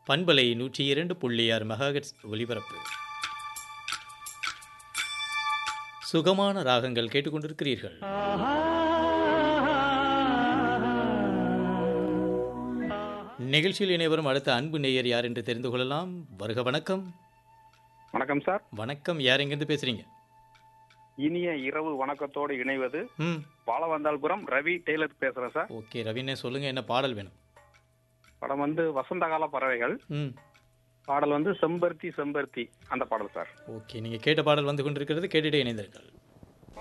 பண்பலை நூற்றி இரண்டு புள்ளி ஆறு மெகாஹெட்ஸ் ஒலிபரப்பு சுகமான ராகங்கள் கேட்டுக்கொண்டிருக்கிறீர்கள் நிகழ்ச்சியில் இணைவரும் அடுத்த அன்பு நேயர் யார் என்று தெரிந்து கொள்ளலாம் வருக வணக்கம் வணக்கம் சார் வணக்கம் யார் எங்கிருந்து பேசுறீங்க இனிய இரவு வணக்கத்தோடு இணைவது ம் பாலவந்தாள்புரம் ரவி டெய்லர் பேசுறேன் சார் ஓகே ரவினே சொல்லுங்க என்ன பாடல் வேணும் படம் வந்து வசந்த கால பறவைகள் ம் பாடல் வந்து செம்பருத்தி செம்பருத்தி அந்த பாடல் சார் ஓகே நீங்கள் கேட்ட பாடல் வந்து கொண்டிருக்கிறது கேட்டுட்டே இணைந்திருங்கள்